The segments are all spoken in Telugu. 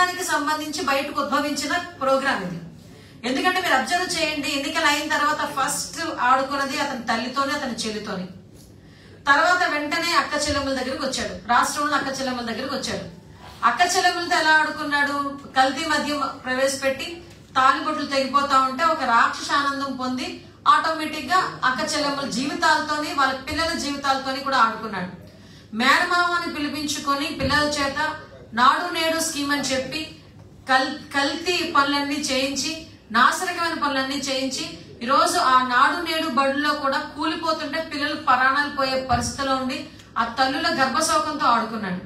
సమాజానికి సంబంధించి బయటకు ఉద్భవించిన ప్రోగ్రామ్ ఇది ఎందుకంటే మీరు అబ్జర్వ్ చేయండి ఎన్నికలు అయిన తర్వాత ఫస్ట్ ఆడుకున్నది అతని తల్లితోనే అతని చెల్లితోని తర్వాత వెంటనే అక్క చెల్లెమ్మల దగ్గరికి వచ్చాడు రాష్ట్రంలో అక్క చెల్లెమ్మల దగ్గరికి వచ్చాడు అక్క చెల్లెమ్మలతో ఎలా ఆడుకున్నాడు కల్తీ మద్యం ప్రవేశపెట్టి తాలిబొట్లు తెగిపోతా ఉంటే ఒక రాక్షస ఆనందం పొంది ఆటోమేటిక్ గా అక్క చెల్లెమ్మల జీవితాలతోని వాళ్ళ పిల్లల జీవితాలతోని కూడా ఆడుకున్నాడు మేనమామని పిలిపించుకొని పిల్లల చేత నాడు నేడు స్కీమ్ అని చెప్పి కల్ కల్తీ పనులన్నీ చేయించి నాశనకమైన పనులన్నీ చేయించి ఈరోజు ఆ నాడు నేడు బడుల్లో కూడా కూలిపోతుంటే పిల్లలు ప్రాణాలు పోయే పరిస్థితిలో ఉండి ఆ తల్లుల గర్భశోకంతో ఆడుకున్నాడు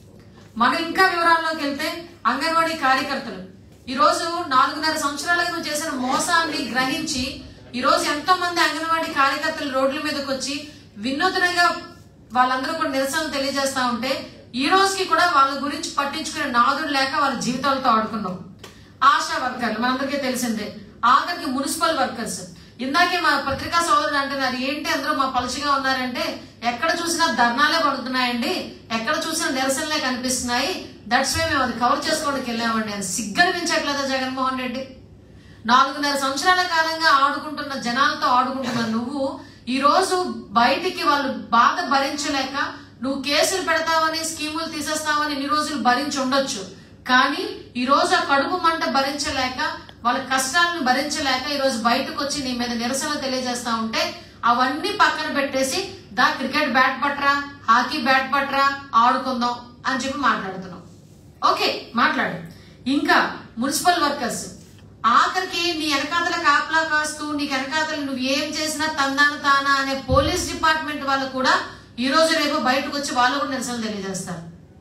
మనం ఇంకా వివరాల్లోకి వెళ్తే అంగన్వాడీ కార్యకర్తలు ఈ రోజు నాలుగున్నర సంవత్సరాలుగా నువ్వు చేసిన మోసాన్ని గ్రహించి ఈ రోజు ఎంతో మంది అంగన్వాడీ కార్యకర్తలు రోడ్ల మీదకి వచ్చి వినూత్నంగా వాళ్ళందరూ కూడా నిరసన తెలియజేస్తా ఉంటే ఈ రోజుకి కూడా వాళ్ళ గురించి పట్టించుకునే నాదుడు లేక వాళ్ళ జీవితాలతో ఆడుకున్నాం ఆశా వర్కర్లు మనందరికీ తెలిసిందే ఆఖరికి మున్సిపల్ వర్కర్స్ ఇందాకే మా పత్రికా సోదరుడు అంటున్నారు ఏంటి అందరూ మా పలుచగా ఉన్నారంటే ఎక్కడ చూసినా ధర్నాలే పడుతున్నాయండి ఎక్కడ చూసినా నిరసనలే కనిపిస్తున్నాయి దట్స్ వే మేము అది కవర్ చేసుకోవడానికి వెళ్ళామండి అని సిగ్గనిపించట్లేదా జగన్మోహన్ రెడ్డి నాలుగున్నర సంవత్సరాల కాలంగా ఆడుకుంటున్న జనాలతో ఆడుకుంటున్న నువ్వు ఈ రోజు బయటికి వాళ్ళు బాధ భరించలేక నువ్వు కేసులు పెడతావని స్కీములు తీసేస్తావని ఇన్ని రోజులు భరించి ఉండొచ్చు కానీ ఈ రోజు ఆ కడుపు మంట భరించలేక వాళ్ళ కష్టాలను భరించలేక ఈ రోజు బయటకు వచ్చి నీ మీద నిరసన తెలియజేస్తా ఉంటే అవన్నీ పక్కన పెట్టేసి దా క్రికెట్ బ్యాట్ పట్రా హాకీ బ్యాట్ పట్రా ఆడుకుందాం అని చెప్పి మాట్లాడుతున్నాం ఓకే మాట్లాడు ఇంకా మున్సిపల్ వర్కర్స్ ఆఖరికి నీ వెనకాతల కాపలా కాస్తూ నీకు వెనకాతలు నువ్వు ఏం చేసినా తందాను తానా అనే పోలీస్ డిపార్ట్మెంట్ వాళ్ళు కూడా ఈ రోజు రేపు బయటకు వచ్చి వాళ్ళు కూడా నిరసన తెలియజేస్తారు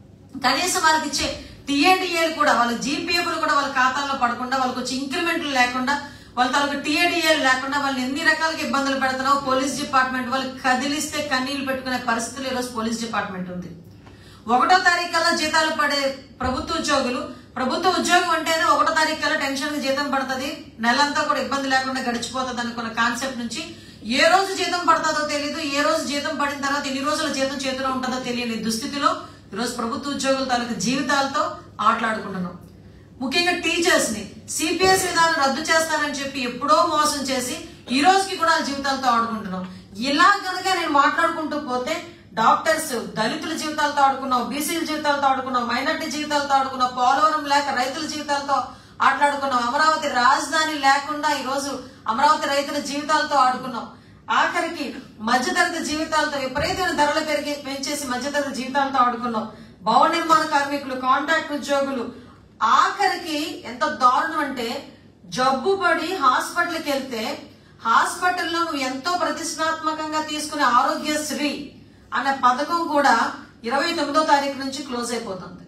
కనీసం వాళ్ళకి ఇచ్చే టీఏడిఏలు కూడా వాళ్ళ జీపీఎఫ్లు కూడా వాళ్ళ ఖాతాల్లో పడకుండా వాళ్ళకి వచ్చి ఇంక్రిమెంట్లు లేకుండా వాళ్ళ తాలూకు టీఏడిఏలు లేకుండా వాళ్ళు ఎన్ని రకాలుగా ఇబ్బందులు పెడుతున్నావు పోలీస్ డిపార్ట్మెంట్ వాళ్ళు కదిలిస్తే కన్నీళ్లు పెట్టుకునే పరిస్థితులు ఈరోజు పోలీస్ డిపార్ట్మెంట్ ఉంది ఒకటో తారీఖు కల్లా జీతాలు పడే ప్రభుత్వ ఉద్యోగులు ప్రభుత్వ ఉద్యోగం అంటేనే ఒకటో తారీఖు కల్లా టెన్షన్ జీతం పడుతుంది నెలంతా కూడా ఇబ్బంది లేకుండా గడిచిపోతుంది అనుకున్న కాన్సెప్ట్ నుంచి ఏ రోజు జీతం పడుతుందో తెలియదు ఏ రోజు జీతం పడిన తర్వాత ఎన్ని రోజుల జీతం చేతిలో ఉంటుందో తెలియని దుస్థితిలో ఈరోజు ప్రభుత్వ ఉద్యోగుల తాలూకు జీవితాలతో ఆటలాడుకుంటున్నాం ముఖ్యంగా టీచర్స్ ని సిపిఎస్ విధానం రద్దు చేస్తానని చెప్పి ఎప్పుడో మోసం చేసి ఈ రోజుకి కూడా వాళ్ళ జీవితాలతో ఆడుకుంటున్నాం ఇలా కనుక నేను మాట్లాడుకుంటూ పోతే డాక్టర్స్ దళితుల జీవితాలతో ఆడుకున్నాం బీసీల జీవితాలతో ఆడుకున్నాం మైనార్టీ జీవితాలతో ఆడుకున్నాం పోలవరం లేక రైతుల జీవితాలతో ఆటలాడుకున్నాం అమరావతి రాజధాని లేకుండా ఈ రోజు అమరావతి రైతుల జీవితాలతో ఆడుకున్నాం ఆఖరికి మధ్యతరగతి జీవితాలతో విపరీతమైన ధరలు పెరిగి పెంచేసి మధ్యతరగతి జీవితాలతో ఆడుకున్నాం భవన నిర్మాణ కార్మికులు కాంట్రాక్ట్ ఉద్యోగులు ఆఖరికి ఎంత దారుణం అంటే జబ్బు పడి హాస్పిటల్కి వెళ్తే హాస్పిటల్లో నువ్వు ఎంతో ప్రతిష్టాత్మకంగా తీసుకునే ఆరోగ్యశ్రీ అనే పథకం కూడా ఇరవై తొమ్మిదో తారీఖు నుంచి క్లోజ్ అయిపోతుంది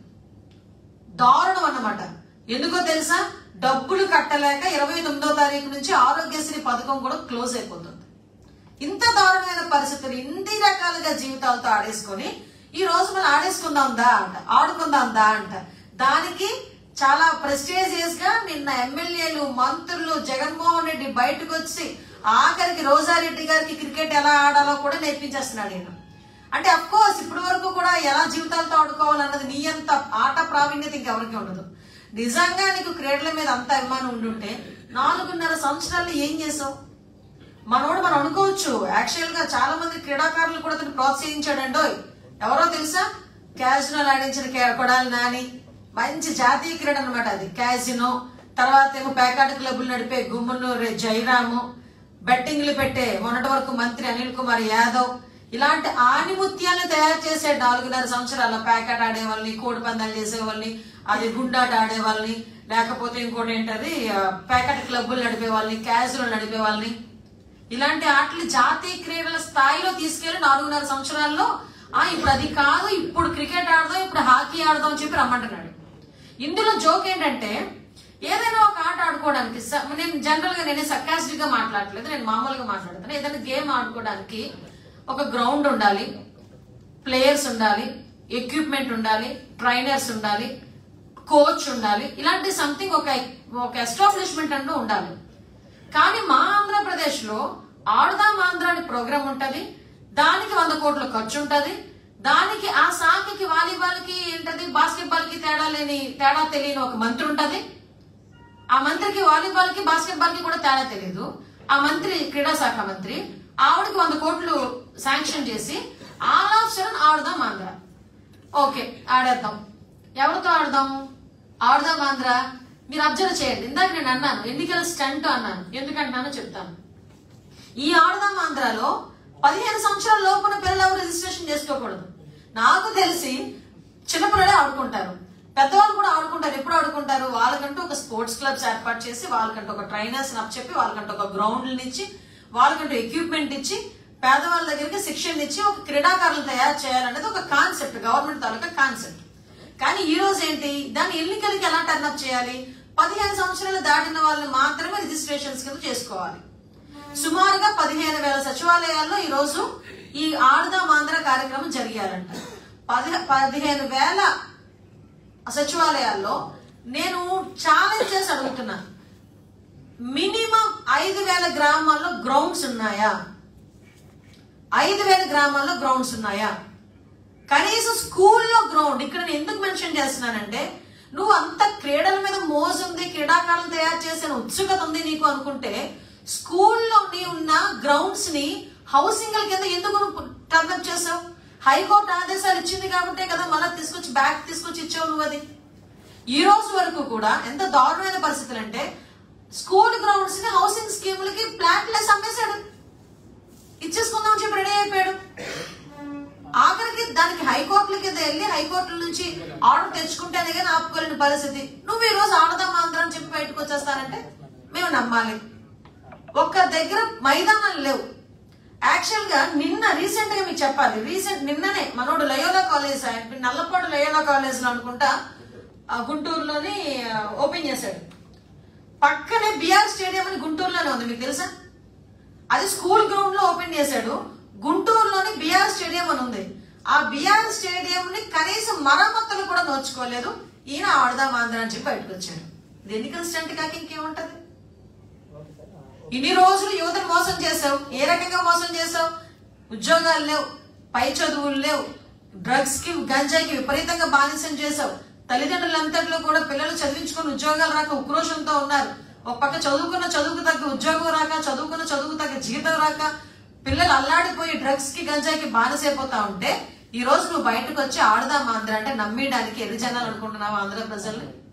దారుణం అన్నమాట ఎందుకో తెలుసా డబ్బులు కట్టలేక ఇరవై తొమ్మిదో తారీఖు నుంచి ఆరోగ్యశ్రీ పథకం కూడా క్లోజ్ అయిపోతుంది ఇంత దారుణమైన పరిస్థితులు ఇన్ని రకాలుగా జీవితాలతో ఆడేసుకొని ఈ రోజు మనం ఆడేసుకుందాం దా అంట ఆడుకుందాం దా అంట దానికి చాలా ప్రెస్టీజియస్ గా నిన్న ఎమ్మెల్యేలు మంత్రులు జగన్మోహన్ రెడ్డి బయటకు వచ్చి ఆఖరికి రోజారెడ్డి గారికి క్రికెట్ ఎలా ఆడాలో కూడా నేర్పించేస్తున్నాడు ఈయన అంటే అఫ్ కోర్స్ ఇప్పటి వరకు కూడా ఎలా జీవితాలతో ఆడుకోవాలన్నది నీ అంత ఆట ప్రావీణ్యత ఇంకెవరికి ఉండదు నిజంగా నీకు క్రీడల మీద అంత అభిమానం ఉండుంటే నాలుగున్నర సంవత్సరాలు ఏం చేసావు మనోడు మనం అనుకోవచ్చు యాక్చువల్ గా చాలా మంది క్రీడాకారులు కూడా అతను ప్రోత్సహించాడండోయ్ ఎవరో తెలుసా క్యాజినో ఆడించిన కే- కొడాలి నాని మంచి జాతీయ క్రీడ అన్నమాట అది క్యాజినో తర్వాత ఏమో పేకాట క్లబ్బులు నడిపే గుమ్మనూరు జయరాము బెట్టింగ్లు పెట్టే మొన్నటి వరకు మంత్రి అనిల్ కుమార్ యాదవ్ ఇలాంటి ఆనిముత్యాలను తయారు చేసే నాలుగున్నర సంవత్సరాల ప్యాకెట్ ఆడే వాళ్ళని కోడి పందాలు చేసే వాళ్ళని అది గుండాట ఆడే వాళ్ళని లేకపోతే ఇంకోటి ఏంటది ఆ, ప్యాకెట్ క్లబ్బులు నడిపే వాళ్ళని క్యాజులు నడిపే వాళ్ళని ఇలాంటి ఆటలు జాతీయ క్రీడల స్థాయిలో తీసుకెళ్లి నాలుగున్నర సంవత్సరాల్లో ఆ ఇప్పుడు అది కాదు ఇప్పుడు క్రికెట్ ఆడదాం ఇప్పుడు హాకీ ఆడదాం అని చెప్పి రమ్మంటున్నాడు ఇందులో జోక్ ఏంటంటే ఏదైనా ఒక ఆట ఆడుకోవడానికి స- నేను జనరల్ గా నేనే సర్కాస్టిక్ గా మాట్లాడట్లేదు నేను మామూలుగా మాట్లాడుతాను ఏదైనా గేమ్ ఆడుకోవడానికి ఒక గ్రౌండ్ ఉండాలి ప్లేయర్స్ ఉండాలి ఎక్విప్మెంట్ ఉండాలి ట్రైనర్స్ ఉండాలి కోచ్ ఉండాలి ఇలాంటి సంథింగ్ ఒక ఒక ఎస్టాబ్లిష్మెంట్ అంటూ ఉండాలి కానీ మా ఆంధ్రప్రదేశ్ లో ఆడుదాం ఆంధ్ర అని ప్రోగ్రామ్ ఉంటది దానికి వంద కోట్ల ఖర్చు ఉంటది దానికి ఆ శాఖకి వాలీబాల్ కి ఏంటది బాస్కెట్బాల్ కి తేడా లేని తేడా తెలియని ఒక మంత్రి ఉంటది ఆ మంత్రికి వాలీబాల్ కి బాస్కెట్బాల్ కి కూడా తేడా తెలియదు ఆ మంత్రి క్రీడా శాఖ మంత్రి ఆవిడకి వంద కోట్లు శాంక్షన్ చేసి all of sudden Aadudam Andhra okay ఆడేద్దాం ఎవరితో ఆడదాం ఆడదాం ఆంధ్ర మీరు అబ్జర్వ్ చేయండి ఇందాక నేను అన్నాను ఎన్నికల స్టంట్ అన్నాను ఎందుకంటున్నానో చెప్తాను ఈ ఆడదాం ఆంధ్రాలో పదిహేను సంవత్సరాల లోపున పిల్లలు ఎవరు రిజిస్ట్రేషన్ చేసుకోకూడదు నాకు తెలిసి చిన్నపిల్లలే ఆడుకుంటారు పెద్దవాళ్ళు కూడా ఆడుకుంటారు ఎప్పుడు ఆడుకుంటారు వాళ్ళకంటూ ఒక స్పోర్ట్స్ క్లబ్స్ ఏర్పాటు చేసి వాళ్ళకంటూ ఒక ట్రైనర్స్ చెప్పి వాళ్ళకంటూ ఒక గ్రౌండ్లు ఇచ్చి వాళ్ళకంటూ ఎక్విప్మెంట్ ఇచ్చి పేదవాళ్ళ దగ్గరికి శిక్షణ ఇచ్చి ఒక క్రీడాకారులు తయారు చేయాలనేది ఒక కాన్సెప్ట్ గవర్నమెంట్ తాలూకా కాన్సెప్ట్ కానీ ఈ రోజు ఏంటి దాన్ని ఎన్నికలకి ఎలా టర్నప్ చేయాలి పదిహేను సంవత్సరాలు దాటిన వాళ్ళు మాత్రమే రిజిస్ట్రేషన్స్ కింద చేసుకోవాలి సుమారుగా పదిహేను వేల సచివాలయాల్లో ఈ రోజు ఈ ఆడదాం ఆంధ్ర కార్యక్రమం జరిగారంట పది పదిహేను వేల సచివాలయాల్లో నేను ఛాలెంజ్ చేసి అడుగుతున్నా మినిమం ఐదు వేల గ్రామాల్లో గ్రౌండ్స్ ఉన్నాయా ఐదు వేల గ్రామాల్లో గ్రౌండ్స్ ఉన్నాయా కనీసం స్కూల్లో గ్రౌండ్ ఇక్కడ నేను ఎందుకు మెన్షన్ చేస్తున్నానంటే నువ్వు అంత క్రీడల మీద మోజు ఉంది క్రీడాకారులు తయారు చేసిన ఉత్సుకత ఉంది నీకు అనుకుంటే స్కూల్లో నీ ఉన్న గ్రౌండ్స్ ని హౌసింగ్ కింద ఎందుకు నువ్వు టర్నప్ చేసావు హైకోర్టు ఆదేశాలు ఇచ్చింది కాబట్టే కదా మళ్ళీ తీసుకొచ్చి బ్యాక్ తీసుకొచ్చి ఇచ్చావు నువ్వు అది ఈ రోజు వరకు కూడా ఎంత దారుణమైన పరిస్థితులు అంటే స్కూల్ గ్రౌండ్స్ ని హౌసింగ్ స్కీములకి ప్లాట్లెస్ అమ్మేశాడు ఇచ్చేసుకుందాం చెప్పి రెడీ అయిపోయాడు ఆఖరికి దానికి హైకోర్టుల కింద వెళ్ళి హైకోర్టుల నుంచి ఆర్డర్ తెచ్చుకుంటేనే కానీ ఆపుకోలేని పరిస్థితి నువ్వు ఈ రోజు ఆడదాం ఆంధ్ర అని చెప్పి బయటకు వచ్చేస్తానంటే మేము నమ్మాలి ఒక్క దగ్గర మైదానాలు లేవు యాక్చువల్ గా నిన్న రీసెంట్ గా మీకు చెప్పాలి రీసెంట్ నిన్ననే మనోడు లయోలా కాలేజ్ ఆయన నల్లపాడు లయోలా కాలేజ్ లో అనుకుంటా ఆ, గుంటూరులోని ఆ, ఓపెన్ చేశాడు పక్కనే బిఆర్ స్టేడియం అని గుంటూరులోనే ఉంది మీకు తెలుసా అది స్కూల్ గ్రౌండ్ లో ఓపెన్ చేశాడు గుంటూరులోని బిఆర్ స్టేడియం అని ఉంది ఆ బిఆర్ స్టేడియం ని కనీసం మరమ్మతులు కూడా నోచుకోలేదు ఈయన ఆడదాం ఆంధ్ర అని చెప్పి బయటకు వచ్చాడు ఇది ఎన్నికల స్టంట్ కాక ఇంకేముంటది ఇన్ని రోజులు యువతను మోసం చేసావు ఏ రకంగా మోసం చేసావు ఉద్యోగాలు లేవు పై చదువులు లేవు డ్రగ్స్ కి గంజాయికి విపరీతంగా బానిసం చేసావు తల్లిదండ్రులంతట్లో కూడా పిల్లలు చదివించుకొని ఉద్యోగాలు రాక ఉక్రోషంతో ఉన్నారు ఒక పక్క చదువుకున్న చదువుకు తగ్గ ఉద్యోగం రాక చదువుకున్న చదువుకు తగ్గ జీతం రాక పిల్లలు అల్లాడిపోయి డ్రగ్స్ కి గంజాయికి బానిసైపోతా ఉంటే ఈ రోజు నువ్వు బయటకు వచ్చి ఆడదాం ఆంధ్ర అంటే నమ్మేయడానికి ఎన్ని జనాలు అనుకుంటున్నావు ఆంధ్ర ప్రజల్ని